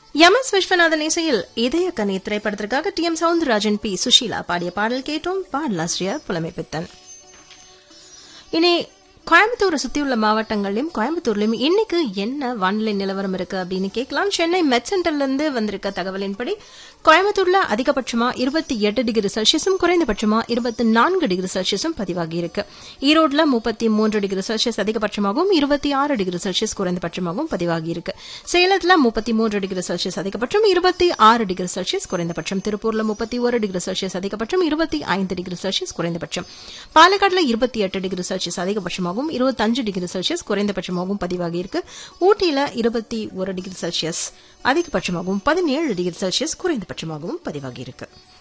M S Viswanathan இசையில் இதய கனி திரைப்படத்திற்காக T M Soundararajan P Susheela பாடிய பாடல் கேட்டோம் பாடலாசிரியர் புலமைப்பித்தன் இனி கோயம்புத்தூரை சுத்தியுள்ள மாவட்டங்கள்லயும் கோயம்புத்தூர்லயும் இன்னைக்கு என்ன வானிலை நிலவரம் இருக்கு அப்படின்னு கேட்கலாம் சென்னை மெட் சென்டர்ல இருந்து வந்திருக்க தகவலின்படி கோயம்புத்தூர்ல அதிகபட்சமா இருபத்தி எட்டு டிகிரி செல்சியஸும் குறைந்தபட்சமா இருபத்தி நான்கு டிகிரி செல்சியஸும் பதிவாகி இருக்கு ஈரோட்ல முப்பத்தி மூன்று டிகிரி செல்சியஸ் அதிகபட்சமாகவும் இருபத்தி ஆறு டிகிரி செல்சியஸ் குறைந்தபட்சமாகவும் பதிவாகி இருக்கு சேலத்துல முப்பத்தி மூன்று டிகிரி செல்சியஸ் அதிகபட்சம் இருபத்தி ஆறு டிகிரி செல்சியஸ் குறைந்தபட்சம் திருப்பூர்ல முப்பத்தி ஒரு டிகிரி செல்சியஸ் அதிகபட்சம் இருபத்தி ஐந்து டிகிரி செல்சியஸ் குறைந்தபட்சம் பாலக்காடுல இருபத்தி எட்டு டிகிரி செல்சியஸ் அதிகபட்சமாகவும் இருபத்தஞ்சு டிகிரி செல்சியஸ் குறைந்தபட்சமாகவும் பதிவாகி இருக்கு ஊட்டியில இருபத்தி ஒரு டிகிரி செல்சியஸ் அதிகபட்சமாகவும் பதினேழு டிகிரி செல்சியஸ் குறைந்தபட்சமாகவும் பதிவாகி இருக்கு